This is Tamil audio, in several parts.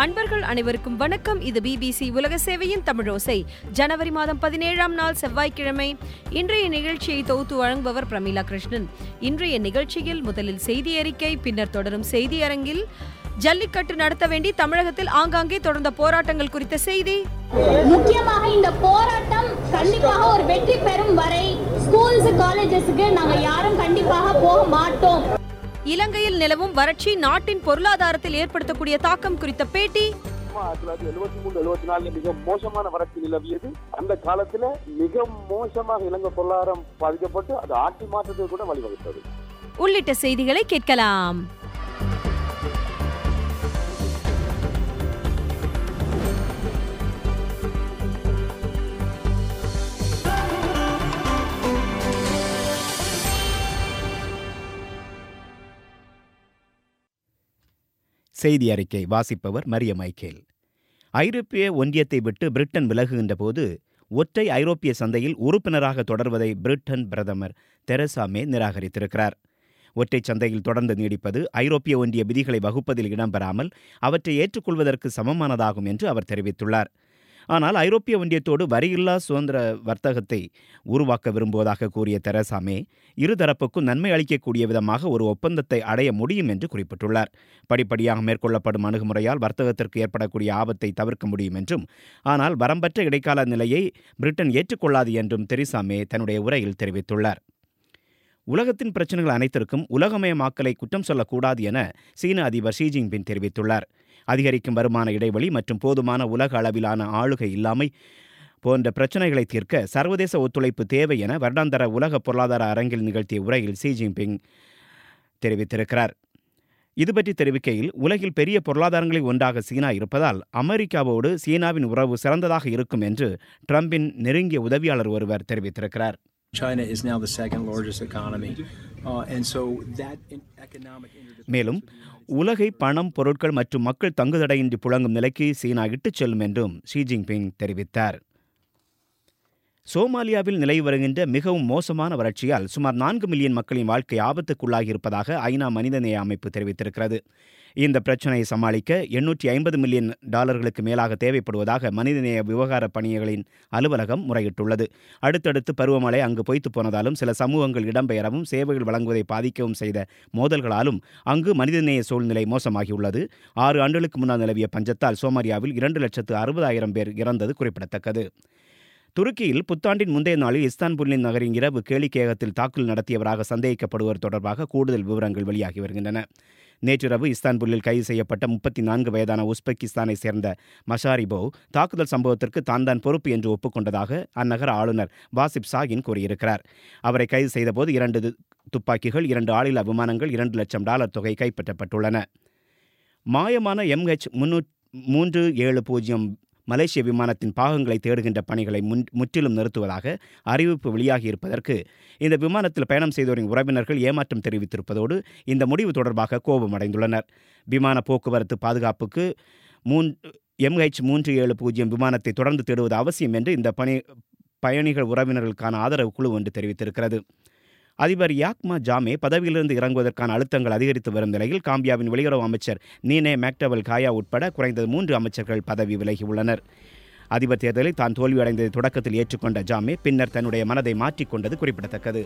அன்பர்கள் அனைவருக்கும் வணக்கம் இது பிபிசி உலக சேவையின் தமிழோசை ஜனவரி மாதம் பதினேழாம் நாள் செவ்வாய்க்கிழமை இன்றைய நிகழ்ச்சியை தொகுத்து வழங்குபவர் பிரமீளா கிருஷ்ணன் இன்றைய நிகழ்ச்சியில் முதலில் செய்தி அறிக்கை பின்னர் தொடரும் செய்தி அரங்கில் ஜல்லிக்கட்டு நடத்த வேண்டி தமிழகத்தில் ஆங்காங்கே தொடர்ந்த போராட்டங்கள் குறித்த செய்தி முக்கியமாக இந்த போராட்டம் கண்டிப்பாக ஒரு வெற்றி பெறும் வரை ஸ்கூல்ஸ் காலேஜஸ்க்கு நாங்க யாரும் கண்டிப்பாக போக மாட்டோம் இலங்கையில் நிலவும் வறட்சி நாட்டின் பொருளாதாரத்தில் ஏற்படுத்தக்கூடிய தாக்கம் குறித்த பேட்டி ஆயிரத்தி தொள்ளாயிரத்தி எழுபத்தி மூணு எழுபத்தி நாலுல மிக மோசமான வறட்சி நிலவியது அந்த காலத்துல மிக மோசமாக இலங்கை பொருளாதாரம் பாதிக்கப்பட்டு அது ஆட்சி மாற்றத்துக்கு கூட வழிவகுத்தது உள்ளிட்ட செய்திகளை கேட்கலாம் செய்தி அறிக்கை வாசிப்பவர் மரிய மைக்கேல் ஐரோப்பிய ஒன்றியத்தை விட்டு பிரிட்டன் விலகுகின்ற போது ஒற்றை ஐரோப்பிய சந்தையில் உறுப்பினராக தொடர்வதை பிரிட்டன் பிரதமர் தெரசா மே நிராகரித்திருக்கிறார் ஒற்றை சந்தையில் தொடர்ந்து நீடிப்பது ஐரோப்பிய ஒன்றிய விதிகளை வகுப்பதில் இடம்பெறாமல் அவற்றை ஏற்றுக்கொள்வதற்கு சமமானதாகும் என்று அவர் தெரிவித்துள்ளார் ஆனால் ஐரோப்பிய ஒன்றியத்தோடு வரியில்லா சுதந்திர வர்த்தகத்தை உருவாக்க விரும்புவதாக கூறிய தெரசா மே இருதரப்புக்கும் நன்மை அளிக்கக்கூடிய விதமாக ஒரு ஒப்பந்தத்தை அடைய முடியும் என்று குறிப்பிட்டுள்ளார் படிப்படியாக மேற்கொள்ளப்படும் அணுகுமுறையால் வர்த்தகத்திற்கு ஏற்படக்கூடிய ஆபத்தை தவிர்க்க முடியும் என்றும் ஆனால் வரம்பற்ற இடைக்கால நிலையை பிரிட்டன் ஏற்றுக்கொள்ளாது என்றும் தெரசா மே தன்னுடைய உரையில் தெரிவித்துள்ளார் உலகத்தின் பிரச்சனைகள் அனைத்திற்கும் உலகமயமாக்கலை குற்றம் சொல்லக்கூடாது என சீன அதிபர் ஷி ஜின்பிங் தெரிவித்துள்ளார் அதிகரிக்கும் வருமான இடைவெளி மற்றும் போதுமான உலக அளவிலான ஆளுகை இல்லாமை போன்ற பிரச்சனைகளை தீர்க்க சர்வதேச ஒத்துழைப்பு தேவை என வருடாந்தர உலக பொருளாதார அரங்கில் நிகழ்த்திய உரையில் ஷி ஜின்பிங் தெரிவித்திருக்கிறார் இதுபற்றி தெரிவிக்கையில் உலகில் பெரிய பொருளாதாரங்களில் ஒன்றாக சீனா இருப்பதால் அமெரிக்காவோடு சீனாவின் உறவு சிறந்ததாக இருக்கும் என்று ட்ரம்பின் நெருங்கிய உதவியாளர் ஒருவர் தெரிவித்திருக்கிறார் China is now the second largest economy. Uh, and so that in economic interdependence மேலும் உலகை பணம் பொருட்கள் மற்றும் மக்கள் தங்குதடையின்றி புழங்கும் நிலைக்கு சீனா இட்டுச் செல்லும் என்றும் ஷி ஜின்பிங் தெரிவித்தார் சோமாலியாவில் நிலவி வருகின்ற மிகவும் மோசமான வறட்சியால் சுமார் நான்கு மில்லியன் மக்களின் வாழ்க்கை ஆபத்துக்குள்ளாகி இருப்பதாக ஐநா மனிதநேய அமைப்பு தெரிவித்திருக்கிறது இந்த பிரச்சினையை சமாளிக்க எண்ணூற்றி ஐம்பது மில்லியன் டாலர்களுக்கு மேலாக தேவைப்படுவதாக மனிதநேய விவகார பணிகளின் அலுவலகம் முறையிட்டுள்ளது அடுத்தடுத்து பருவமழை அங்கு பொய்த்து போனதாலும் சில சமூகங்கள் இடம்பெயரவும் சேவைகள் வழங்குவதை பாதிக்கவும் செய்த மோதல்களாலும் அங்கு மனிதநேய சூழ்நிலை மோசமாகியுள்ளது ஆறு ஆண்டுகளுக்கு முன்னால் நிலவிய பஞ்சத்தால் சோமாலியாவில் இரண்டு லட்சத்து அறுபதாயிரம் பேர் இறந்தது குறிப்பிடத்தக்கது துருக்கியில் புத்தாண்டின் முந்தைய நாளில் இஸ்தான்புல்லின் நகரின் இரவு கேளிக்கையகத்தில் தாக்குதல் நடத்தியவராக சந்தேகிக்கப்படுவர் தொடர்பாக கூடுதல் விவரங்கள் வெளியாகி வருகின்றன நேற்றிரவு இஸ்தான்புல்லில் கைது செய்யப்பட்ட முப்பத்தி நான்கு வயதான உஸ்பெகிஸ்தானை சேர்ந்த மஷாரிபோ தாக்குதல் சம்பவத்திற்கு தான் தான் பொறுப்பு என்று ஒப்புக்கொண்டதாக அந்நகர ஆளுநர் வாசிப் சாகின் கூறியிருக்கிறார் அவரை கைது செய்தபோது இரண்டு து- துப்பாக்கிகள் இரண்டு ஆளில்லா விமானங்கள் இரண்டு லட்சம் டாலர் தொகை கைப்பற்றப்பட்டுள்ளன மாயமான எம்ஹெச் முன்னூ மூன்று ஏழு பூஜ்ஜியம் மலேசிய விமானத்தின் பாகங்களை தேடுகின்ற பணிகளை முன் முற்றிலும் நிறுத்துவதாக அறிவிப்பு வெளியாகியிருப்பதற்கு இந்த விமானத்தில் பயணம் செய்தோரின் உறவினர்கள் ஏமாற்றம் தெரிவித்திருப்பதோடு இந்த முடிவு தொடர்பாக கோபமடைந்துள்ளனர் விமான போக்குவரத்து பாதுகாப்புக்கு மூன் எம்ஹெச் மூன்று ஏழு பூஜ்ஜியம் விமானத்தை தொடர்ந்து தேடுவது அவசியம் என்று இந்த பணி பயணிகள் உறவினர்களுக்கான ஆதரவு குழு ஒன்று தெரிவித்திருக்கிறது அதிபர் யாக்மா ஜாமே பதவியிலிருந்து இறங்குவதற்கான அழுத்தங்கள் அதிகரித்து வரும் நிலையில் காம்பியாவின் வெளியுறவு அமைச்சர் நீனே மேக்டவல் காயா உட்பட குறைந்தது மூன்று அமைச்சர்கள் பதவி விலகியுள்ளனர் அதிபர் தேர்தலில் தான் தோல்வியடைந்ததை தொடக்கத்தில் ஏற்றுக்கொண்ட ஜாமே பின்னர் தன்னுடைய மனதை மாற்றிக்கொண்டது குறிப்பிடத்தக்கது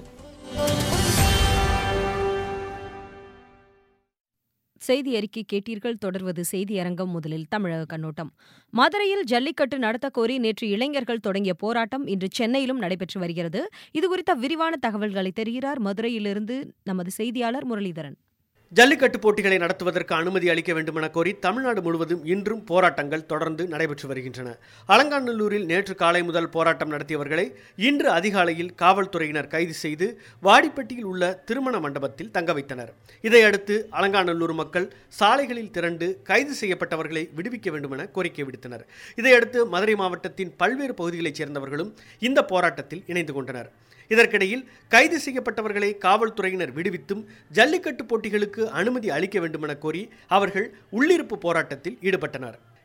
செய்தி அறிக்கை கேட்டீர்கள் தொடர்வது செய்தி அரங்கம் முதலில் தமிழக கண்ணோட்டம் மதுரையில் ஜல்லிக்கட்டு நடத்த கோரி நேற்று இளைஞர்கள் தொடங்கிய போராட்டம் இன்று சென்னையிலும் நடைபெற்று வருகிறது இதுகுறித்த விரிவான தகவல்களை தெரிகிறார் மதுரையிலிருந்து நமது செய்தியாளர் முரளிதரன் ஜல்லிக்கட்டு போட்டிகளை நடத்துவதற்கு அனுமதி அளிக்க வேண்டுமென கோரி தமிழ்நாடு முழுவதும் இன்றும் போராட்டங்கள் தொடர்ந்து நடைபெற்று வருகின்றன அலங்காநல்லூரில் நேற்று காலை முதல் போராட்டம் நடத்தியவர்களை இன்று அதிகாலையில் காவல்துறையினர் கைது செய்து வாடிப்பட்டியில் உள்ள திருமண மண்டபத்தில் தங்க வைத்தனர் இதையடுத்து அலங்காநல்லூர் மக்கள் சாலைகளில் திரண்டு கைது செய்யப்பட்டவர்களை விடுவிக்க வேண்டுமென கோரிக்கை விடுத்தனர் இதையடுத்து மதுரை மாவட்டத்தின் பல்வேறு பகுதிகளைச் சேர்ந்தவர்களும் இந்த போராட்டத்தில் இணைந்து கொண்டனர் இதற்கிடையில் கைது செய்யப்பட்டவர்களை காவல்துறையினர் விடுவித்தும் ஜல்லிக்கட்டு போட்டிகளுக்கு அனுமதி அளிக்க வேண்டுமென கோரி அவர்கள் உள்ளிருப்பு போராட்டத்தில் ஈடுபட்டனர்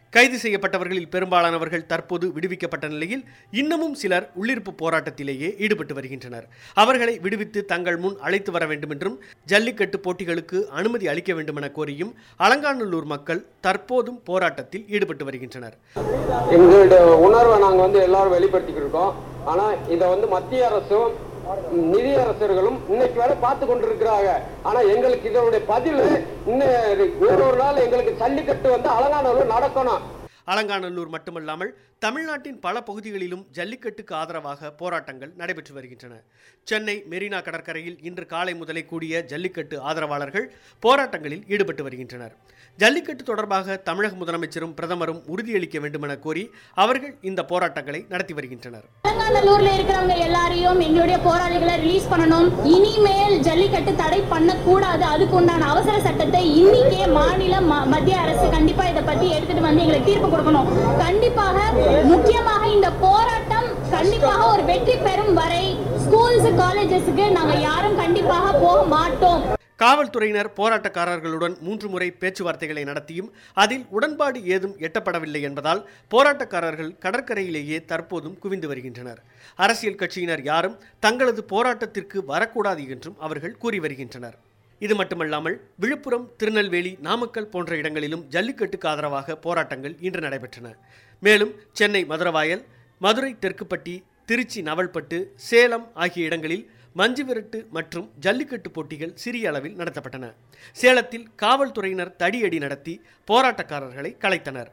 கைது செய்யப்பட்டவர்களில் பெரும்பாலானவர்கள் தற்போது விடுவிக்கப்பட்ட நிலையில் இன்னமும் சிலர் உள்ளிருப்பு போராட்டத்திலேயே ஈடுபட்டு வருகின்றனர் அவர்களை விடுவித்து தங்கள் முன் அழைத்து வர வேண்டும் என்றும் ஜல்லிக்கட்டு போட்டிகளுக்கு அனுமதி அளிக்க வேண்டும் என கோரியும் அலங்காநல்லூர் மக்கள் தற்போதும் போராட்டத்தில் ஈடுபட்டு வருகின்றனர் எங்களுடைய உணர்வை நாங்க வந்து எல்லாரும் வெளிப்படுத்திக்கிட்டு இருக்கோம் ஆனா இத வந்து மத்திய அரசும் நிதியரசர்களும் இன்னைக்கு வரை பார்த்து கொண்டிருக்கிறாங்க ஆனா எங்களுக்கு இதனுடைய பதில் இன்னும் ஒரு ஒரு நாள் எங்களுக்கு ஜல்லிக்கட்டு வந்து அலங்காநல்லூர் நடக்கணும் அலங்காநல்லூர் மட்டுமல்லாமல் தமிழ்நாட்டின் பல பகுதிகளிலும் ஜல்லிக்கட்டுக்கு ஆதரவாக போராட்டங்கள் நடைபெற்று வருகின்றன சென்னை மெரினா கடற்கரையில் இன்று காலை முதலே கூடிய ஜல்லிக்கட்டு ஆதரவாளர்கள் போராட்டங்களில் ஈடுபட்டு வருகின்றனர் ஜல்லிக்கட்டு தொடர்பாக தமிழக முதலமைச்சரும் பிரதமரும் உறுதியளிக்க வேண்டும் என கோரி அவர்கள் இந்த போராட்டங்களை நடத்தி வருகின்றனர் அலங்காநல்லூர்ல இருக்கிறவங்க எல்லாரையும் எங்களுடைய போராளிகளை ரிலீஸ் பண்ணணும் இனிமேல் ஜல்லிக்கட்டு தடை பண்ணக்கூடாது அதுக்கு உண்டான அவசர சட்டத்தை இன்னைக்கே மாநில ம- மத்திய அரசு கண்டிப்பா இதை பத்தி எடுத்துட்டு வந்து எங்களுக்கு தீர்ப்பு கொடுக்கணும் கண்டிப்பாக முக்கியமாக இந்த போராட்டம் கண்டிப்பாக ஒரு வெற்றி பெறும் வரை ஸ்கூல்ஸ் காலேஜஸ்க்கு நாங்க யாரும் கண்டிப்பாக போக மாட்டோம் காவல்துறையினர் போராட்டக்காரர்களுடன் மூன்று முறை பேச்சுவார்த்தைகளை நடத்தியும் அதில் உடன்பாடு ஏதும் எட்டப்படவில்லை என்பதால் போராட்டக்காரர்கள் கடற்கரையிலேயே தற்போதும் குவிந்து வருகின்றனர் அரசியல் கட்சியினர் யாரும் தங்களது போராட்டத்திற்கு வரக்கூடாது என்றும் அவர்கள் கூறி வருகின்றனர் இது மட்டுமல்லாமல் விழுப்புரம் திருநெல்வேலி நாமக்கல் போன்ற இடங்களிலும் ஜல்லிக்கட்டுக்கு ஆதரவாக போராட்டங்கள் இன்று நடைபெற்றன மேலும் சென்னை மதுரவாயல் மதுரை தெற்குப்பட்டி திருச்சி நவல்பட்டு சேலம் ஆகிய இடங்களில் மஞ்சு விரட்டு மற்றும் ஜல்லிக்கட்டு போட்டிகள் சிறிய அளவில் நடத்தப்பட்டன சேலத்தில் காவல்துறையினர் தடியடி நடத்தி போராட்டக்காரர்களை கலைத்தனர்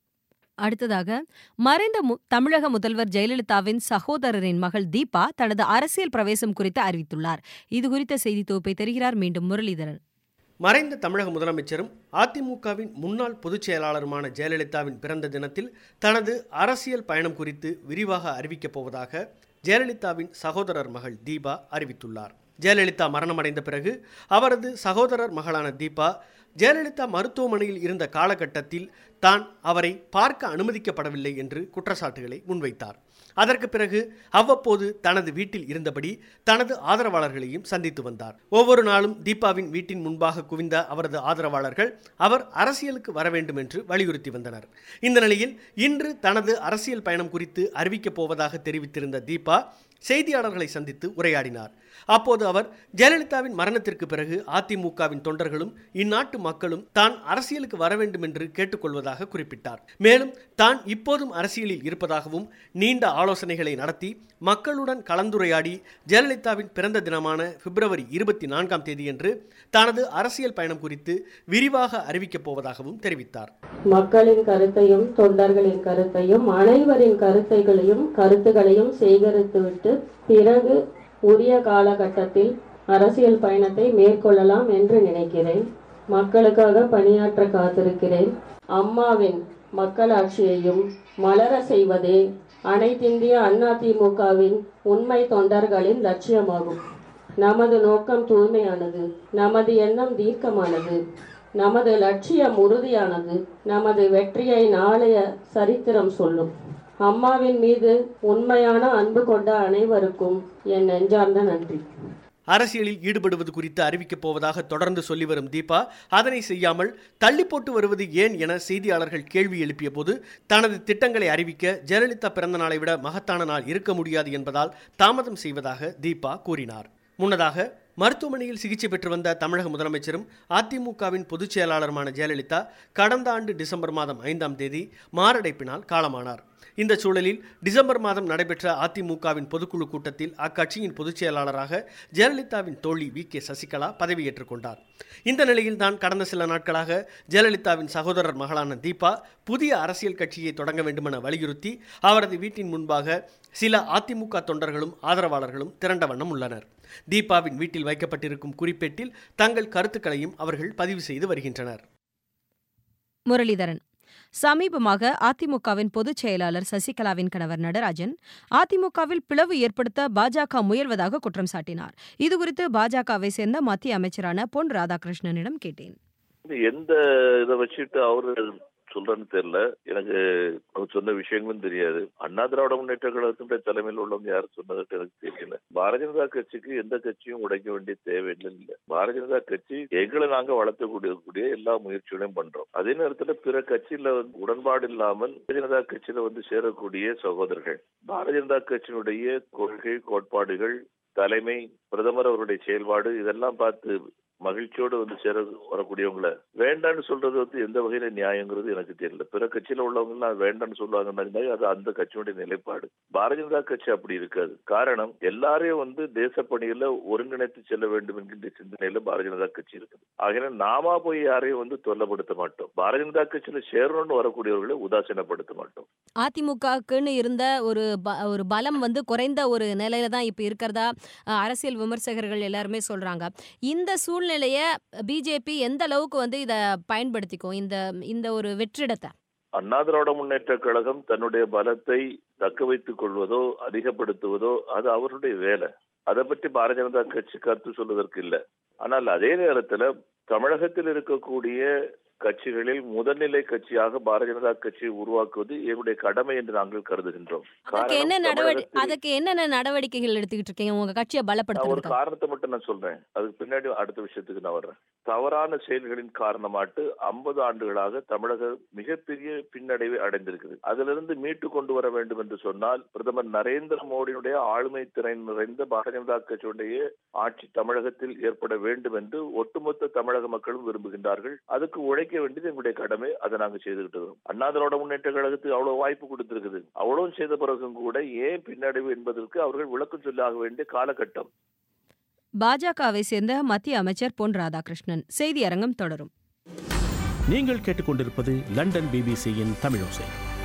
அடுத்ததாக மறைந்த மு- தமிழக முதல்வர் ஜெயலலிதாவின் சகோதரரின் மகள் தீபா தனது அரசியல் பிரவேசம் குறித்து அறிவித்துள்ளார் இது குறித்த செய்தி தொகுப்பை தருகிறார் மீண்டும் முரளிதரன் மறைந்த தமிழக முதலமைச்சரும் அதிமுகவின் முன்னாள் பொதுச் செயலாளருமான ஜெயலலிதாவின் பிறந்த தினத்தில் தனது அரசியல் பயணம் குறித்து விரிவாக அறிவிக்கப் போவதாக ஜெயலலிதாவின் சகோதரர் மகள் தீபா அறிவித்துள்ளார் ஜெயலலிதா மரணமடைந்த பிறகு அவரது சகோதரர் மகளான தீபா ஜெயலலிதா மருத்துவமனையில் இருந்த காலகட்டத்தில் தான் அவரை பார்க்க அனுமதிக்கப்படவில்லை என்று குற்றச்சாட்டுகளை முன்வைத்தார் அதற்கு பிறகு அவ்வப்போது தனது வீட்டில் இருந்தபடி தனது ஆதரவாளர்களையும் சந்தித்து வந்தார் ஒவ்வொரு நாளும் தீபாவின் வீட்டின் முன்பாக குவிந்த அவரது ஆதரவாளர்கள் அவர் அரசியலுக்கு வர வேண்டும் என்று வலியுறுத்தி வந்தனர் இந்த நிலையில் இன்று தனது அரசியல் பயணம் குறித்து அறிவிக்கப் போவதாக தெரிவித்திருந்த தீபா செய்தியாளர்களை சந்தித்து உரையாடினார் அப்போது அவர் ஜெயலலிதாவின் மரணத்திற்கு பிறகு அதிமுகவின் தொண்டர்களும் இந்நாட்டு மக்களும் தான் அரசியலுக்கு வர வேண்டும் என்று கேட்டுக்கொள்வதாக குறிப்பிட்டார் மேலும் தான் இப்போதும் அரசியலில் இருப்பதாகவும் நீண்ட ஆலோசனைகளை நடத்தி மக்களுடன் கலந்துரையாடி ஜெயலலிதாவின் பிறந்த தினமான பிப்ரவரி இருபத்தி நான்காம் தேதியன்று தனது அரசியல் பயணம் குறித்து விரிவாக அறிவிக்கப் போவதாகவும் தெரிவித்தார் மக்களின் கருத்தையும் தொண்டர்களின் கருத்தையும் அனைவரின் கருத்தைகளையும் கருத்துகளையும் சேகரித்துவிட்டு பிறகு உரிய காலகட்டத்தில் அரசியல் பயணத்தை மேற்கொள்ளலாம் என்று நினைக்கிறேன் மக்களுக்காக பணியாற்ற காத்திருக்கிறேன் அம்மாவின் மக்களாட்சியையும் மலர செய்வதே அனைத்திந்திய அதிமுகவின் உண்மை தொண்டர்களின் லட்சியமாகும் நமது நோக்கம் தூய்மையானது நமது எண்ணம் தீர்க்கமானது நமது லட்சியம் உறுதியானது நமது வெற்றியை நாளைய சரித்திரம் சொல்லும் அம்மாவின் மீது உண்மையான அன்பு கொண்ட அனைவருக்கும் என் நெஞ்சார்ந்த நன்றி அரசியலில் ஈடுபடுவது குறித்து அறிவிக்கப் போவதாக தொடர்ந்து சொல்லி வரும் தீபா அதனை செய்யாமல் தள்ளி போட்டு வருவது ஏன் என செய்தியாளர்கள் கேள்வி எழுப்பிய போது தனது திட்டங்களை அறிவிக்க ஜெயலலிதா பிறந்த நாளை விட மகத்தான நாள் இருக்க முடியாது என்பதால் தாமதம் செய்வதாக தீபா கூறினார் முன்னதாக மருத்துவமனையில் சிகிச்சை பெற்று வந்த தமிழக முதலமைச்சரும் அதிமுகவின் பொதுச் செயலாளருமான ஜெயலலிதா கடந்த ஆண்டு டிசம்பர் மாதம் ஐந்தாம் தேதி மாரடைப்பினால் காலமானார் இந்த சூழலில் டிசம்பர் மாதம் நடைபெற்ற அதிமுகவின் பொதுக்குழு கூட்டத்தில் அக்கட்சியின் பொதுச் செயலாளராக ஜெயலலிதாவின் தோழி வி கே சசிகலா பதவியேற்றுக் கொண்டார் இந்த நிலையில் தான் கடந்த சில நாட்களாக ஜெயலலிதாவின் சகோதரர் மகளான தீபா புதிய அரசியல் கட்சியை தொடங்க வேண்டுமென வலியுறுத்தி அவரது வீட்டின் முன்பாக சில அதிமுக தொண்டர்களும் ஆதரவாளர்களும் திரண்ட வண்ணம் உள்ளனர் தீபாவின் வீட்டில் வைக்கப்பட்டிருக்கும் குறிப்பேட்டில் தங்கள் கருத்துக்களையும் அவர்கள் பதிவு செய்து வருகின்றனர் முரளிதரன் சமீபமாக அதிமுகவின் பொதுச் செயலாளர் சசிகலாவின் கணவர் நடராஜன் அதிமுகவில் பிளவு ஏற்படுத்த பாஜக முயல்வதாக குற்றம் சாட்டினார் இதுகுறித்து பாஜகவை சேர்ந்த மத்திய அமைச்சரான பொன் ராதாகிருஷ்ணனிடம் கேட்டேன் எந்த இதை வச்சுட்டு அவரு சொல்றேன்னு தெரியல எனக்கு அவர் சொன்ன விஷயங்களும் தெரியாது அண்ணா திராவிட முன்னேற்ற கழகத்தினுடைய தலைமையில் உள்ளவங்க யாரும் சொன்னதுக்கு எனக்கு தெரியல பாரதிய ஜனதா கட்சிக்கு எந்த கட்சியும் உடைக்க வேண்டிய தேவையில்லை இல்ல பாரதிய ஜனதா கட்சி எங்களை நாங்க வளர்த்தக்கூடிய கூடிய எல்லா முயற்சிகளையும் பண்றோம் அதே நேரத்துல பிற கட்சியில வந்து உடன்பாடு இல்லாமல் பாரதிய ஜனதா கட்சியில வந்து சேரக்கூடிய சகோதரர்கள் பாரதிய ஜனதா கட்சியினுடைய கொள்கை கோட்பாடுகள் தலைமை பிரதமர் அவருடைய செயல்பாடு இதெல்லாம் பார்த்து மகிழ்ச்சியோடு வந்து சேர வரக்கூடியவங்களை வேண்டான்னு சொல்றது வந்து எந்த வகையில நியாயங்கிறது எனக்கு தெரியல பிற கட்சியில உள்ளவங்க எல்லாம் வேண்டான்னு சொல்லுவாங்கன்னா அது அந்த கட்சியுடைய நிலைப்பாடு பாரதிய ஜனதா கட்சி அப்படி இருக்காது காரணம் எல்லாரையும் வந்து தேச பணியில ஒருங்கிணைத்து செல்ல வேண்டும் என்கின்ற சிந்தனையில பாரதிய ஜனதா கட்சி இருக்குது ஆகிய நாமா போய் யாரையும் வந்து தொல்லப்படுத்த மாட்டோம் பாரதிய ஜனதா கட்சியில சேரணும்னு வரக்கூடியவர்களை உதாசீனப்படுத்த மாட்டோம் அதிமுகக்குன்னு இருந்த ஒரு ப- ஒரு பலம் வந்து குறைந்த ஒரு நிலையில தான் இப்போ இருக்கிறதா அஹ், அரசியல் விமர்சகர்கள் எல்லாருமே சொல்றாங்க இந்த சூழ்நிலைய பிஜேபி எந்த அளவுக்கு வந்து இத பயன்படுத்திக்கும் இந்த இந்த ஒரு வெற்றிடத்தை அண்ணா திராவிட முன்னேற்ற கழகம் தன்னுடைய பலத்தை தக்க வைத்துக் கொள்வதோ அதிகப்படுத்துவதோ அது அவருடைய வேலை அதை பற்றி பாரதிய ஜனதா கட்சி கருத்து சொல்வதற்கு இல்லை ஆனால் அதே நேரத்துல தமிழகத்தில் இருக்கக்கூடிய கட்சிகளில் முதல்நிலை கட்சியாக பாரதிய ஜனதா கட்சியை உருவாக்குவது எங்களுடைய கடமை என்று நாங்கள் கருதுகின்றோம் அதுக்கு என்ன காரணம் நடவடி தமிழகத்தில் அதுக்கு என்னென்ன நடவடிக்கைகள் எடுத்துக்கிட்டு இருக்கீங்க உங்க கட்சியை நான் ஒரு பலப்படுத்துறதுக்கு காரணத்தை மட்டும் நான் சொல்றேன் அதுக்கு பின்னாடி அடுத்த விஷயத்துக்கு நான் வர்றேன் தவறான செயல்களின் காரணமாட்டு ஐம்பது ஆண்டுகளாக தமிழக மிகப்பெரிய பின்னடைவை அடைந்திருக்குது அதிலிருந்து மீட்டு கொண்டு வர வேண்டும் என்று சொன்னால் பிரதமர் நரேந்திர மோடியினுடைய ஆளுமை திறன் நிறைந்த பாரதிய ஜனதா கட்சியுடைய ஆட்சி தமிழகத்தில் ஏற்பட வேண்டும் என்று ஒட்டுமொத்த தமிழக மக்களும் விரும்புகின்றார்கள் அதுக்கு உழைக்க வேண்டியது எங்களுடைய கடமை அதை நாங்க செய்துகிட்டு இருக்கோம் அண்ணா திராவிட முன்னேற்ற கழகத்துக்கு அவ்வளவு வாய்ப்பு கொடுத்திருக்குது அவ்வளவு செய்த பிறகும் கூட ஏன் பின்னடைவு என்பதற்கு அவர்கள் விளக்கம் சொல்லாக வேண்டிய காலகட்டம் பாஜகவை சேர்ந்த மத்திய அமைச்சர் பொன் ராதாகிருஷ்ணன் செய்தி அரங்கம் தொடரும் நீங்கள் கேட்டுக்கொண்டிருப்பது லண்டன் பிபிசியின் தமிழோசை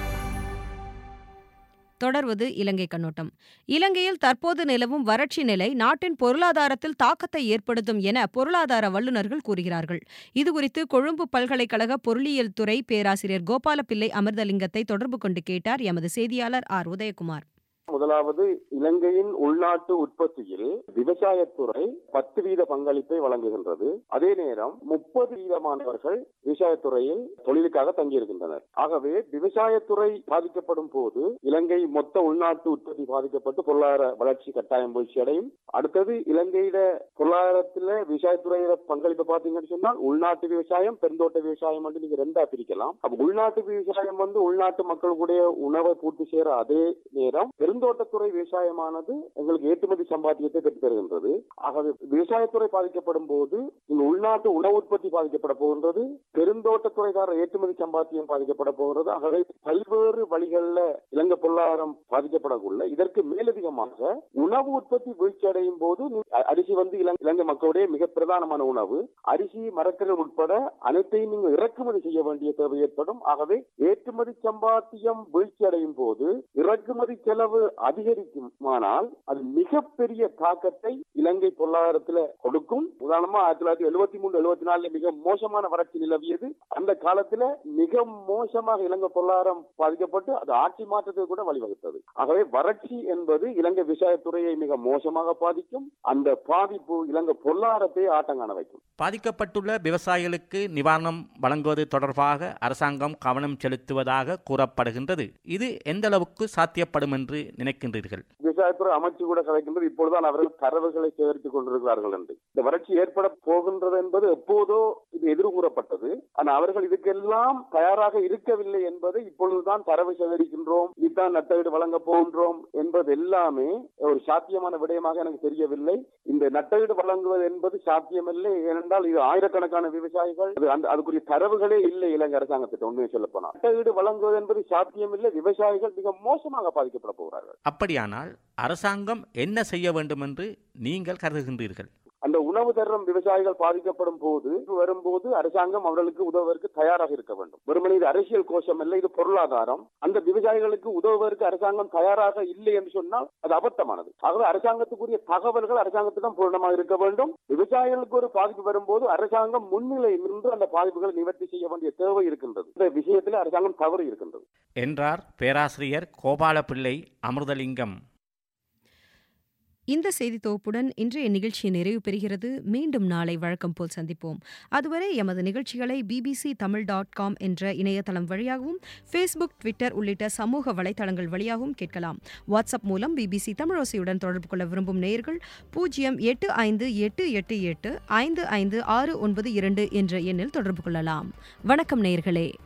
தொடர்வது இலங்கை கண்ணோட்டம் இலங்கையில் தற்போது நிலவும் வறட்சி நிலை நாட்டின் பொருளாதாரத்தில் தாக்கத்தை ஏற்படுத்தும் என பொருளாதார வல்லுநர்கள் கூறுகிறார்கள் இதுகுறித்து கொழும்பு பல்கலைக்கழக பொருளியல் துறை பேராசிரியர் கோபாலபிள்ளை அமிர்தலிங்கத்தை தொடர்பு கொண்டு கேட்டார் எமது செய்தியாளர் ஆர் உதயகுமார் முதலாவது இலங்கையின் உள்நாட்டு உற்பத்தியில் விவசாயத்துறை பத்து வீத பங்களிப்பை வழங்குகின்றது அதே நேரம் முப்பது வீதமானவர்கள் விவசாயத்துறையில் தொழிலுக்காக தங்கியிருக்கின்றனர் ஆகவே விவசாயத்துறை பாதிக்கப்படும் போது இலங்கை மொத்த உள்நாட்டு உற்பத்தி பாதிக்கப்பட்டு பொருளாதார வளர்ச்சி கட்டாயம் வீழ்ச்சி அடையும் அடுத்தது இலங்கையில பொருளாதாரத்துல விவசாயத்துறையில பங்களிப்பு பாத்தீங்கன்னு சொன்னால் உள்நாட்டு விவசாயம் பெருந்தோட்ட விவசாயம் வந்து நீங்க ரெண்டா பிரிக்கலாம் அப்ப உள்நாட்டு விவசாயம் வந்து உள்நாட்டு மக்களுடைய உணவை பூர்த்தி செய்யற அதே நேரம் பெருந்தோட்டத்துறை விவசாயமானது எங்களுக்கு ஏற்றுமதி சம்பாத்தியத்தை பெற்று தருகின்றது ஆகவே விவசாயத்துறை பாதிக்கப்படும் போது இந்த உள்நாட்டு உணவு உற்பத்தி பாதிக்கப்பட போகின்றது பெருந்தோட்டத்துறைக்கார ஏற்றுமதி சம்பாத்தியம் பாதிக்கப்பட போகிறது ஆகவே பல்வேறு வழிகளில் இலங்கை பொருளாதாரம் பாதிக்கப்படக்குள்ள இதற்கு மேலதிகமாக உணவு உற்பத்தி வீழ்ச்சி அடையும் போது நீ- அ- அரிசி வந்து இலங்கை இலங்கை மக்களுடைய மிக பிரதானமான உணவு அரிசி மரக்கறிகள் உட்பட அனைத்தையும் நீங்க இறக்குமதி செய்ய வேண்டிய தேவை ஏற்படும் ஆகவே ஏற்றுமதி சம்பாத்தியம் வீழ்ச்சி அடையும் போது இறக்குமதி செலவு அதிகரிக்குமானால் அது மிகப்பெரிய தாக்கத்தை இலங்கை பொருளாதாரத்துல கொடுக்கும் உதாரணமா ஆயிரத்தி தொள்ளாயிரத்தி எழுபத்தி மூணு எழுபத்தி நாலுல மிக மோசமான வறட்சி நிலவியது அந்த காலத்துல மிக மோசமாக இலங்கை பொருளாதாரம் பாதிக்கப்பட்டு அது ஆட்சி மாற்றத்துக்கு கூட வழிவகுத்தது ஆகவே வறட்சி என்பது இலங்கை விவசாயத்துறையை மிக மோசமாக பாதிக்கும் அந்த பாதிப்பு இலங்கை பொருளாதாரத்தை ஆட்டங்காண வைக்கும் பாதிக்கப்பட்டுள்ள விவசாயிகளுக்கு நிவாரணம் வழங்குவது தொடர்பாக அரசாங்கம் கவனம் செலுத்துவதாக கூறப்படுகின்றது இது எந்த அளவுக்கு சாத்தியப்படும் என்று நினைக்கின்றீர்கள் விவசாயத்துறை அமைச்சு கூட கலைக்கின்றது இப்பொழுதுதான் அவர்கள் தரவுகளை சேகரித்துக் கொண்டிருக்கிறார்கள் என்று இந்த வறட்சி ஏற்பட போகின்றது என்பது எப்போதோ இது எதிர்கூறப்பட்டது ஆனால் அவர்கள் இதுக்கெல்லாம் தயாராக இருக்கவில்லை என்பதை இப்பொழுதுதான் தரவு சேகரிக்கின்றோம் இதுதான் நட்டவீடு வழங்க போகின்றோம் என்பது எல்லாமே ஒரு சாத்தியமான விடயமாக எனக்கு தெரியவில்லை இந்த நட்டவீடு வழங்குவது என்பது சாத்தியமில்லை ஏனென்றால் இது ஆயிரக்கணக்கான விவசாயிகள் அது அந்த அதுக்குரிய தரவுகளே இல்லை இலங்கை அரசாங்கத்திட்ட உண்மையை சொல்ல போனால் நட்டவீடு வழங்குவது என்பது சாத்தியமில்லை விவசாயிகள் மிக மோசமாக பாதிக்கப்பட போகிறார்கள் அப்படியானால் அரசாங்கம் என்ன செய்ய வேண்டும் என்று நீங்கள் கருதுகின்றீர்கள் அந்த உணவு தரம் விவசாயிகள் பாதிக்கப்படும் போது வரும்போது அரசாங்கம் அவர்களுக்கு உதவுவதற்கு தயாராக இருக்க வேண்டும் வெறுமனே இது அரசியல் கோஷம் இல்லை இது பொருளாதாரம் அந்த விவசாயிகளுக்கு உதவுவதற்கு அரசாங்கம் தயாராக இல்லை என்று சொன்னால் அது அபத்தமானது ஆகவே அரசாங்கத்துக்குரிய தகவல்கள் அரசாங்கத்திடம் பூர்ணமாக இருக்க வேண்டும் விவசாயிகளுக்கு ஒரு பாதிப்பு வரும்போது அரசாங்கம் முன்னிலை நின்று அந்த பாதிப்புகளை நிவர்த்தி செய்ய வேண்டிய தேவை இருக்கின்றது இந்த விஷயத்தில் அரசாங்கம் தவறு இருக்கின்றது என்றார் பேராசிரியர் கோபாலபிள்ளை அமிர்தலிங்கம் இந்த செய்தி தொகுப்புடன் இன்றைய நிகழ்ச்சி நிறைவு பெறுகிறது மீண்டும் நாளை வழக்கம் போல் சந்திப்போம் அதுவரை எமது நிகழ்ச்சிகளை பிபிசி தமிழ் டாட் காம் என்ற இணையதளம் வழியாகவும் ஃபேஸ்புக் ட்விட்டர் உள்ளிட்ட சமூக வலைதளங்கள் வழியாகவும் கேட்கலாம் வாட்ஸ்அப் மூலம் பிபிசி தமிழோசையுடன் தொடர்பு கொள்ள விரும்பும் நேயர்கள் பூஜ்ஜியம் எட்டு ஐந்து எட்டு எட்டு எட்டு ஐந்து ஐந்து ஆறு ஒன்பது இரண்டு என்ற எண்ணில் தொடர்பு கொள்ளலாம் வணக்கம் நேயர்களே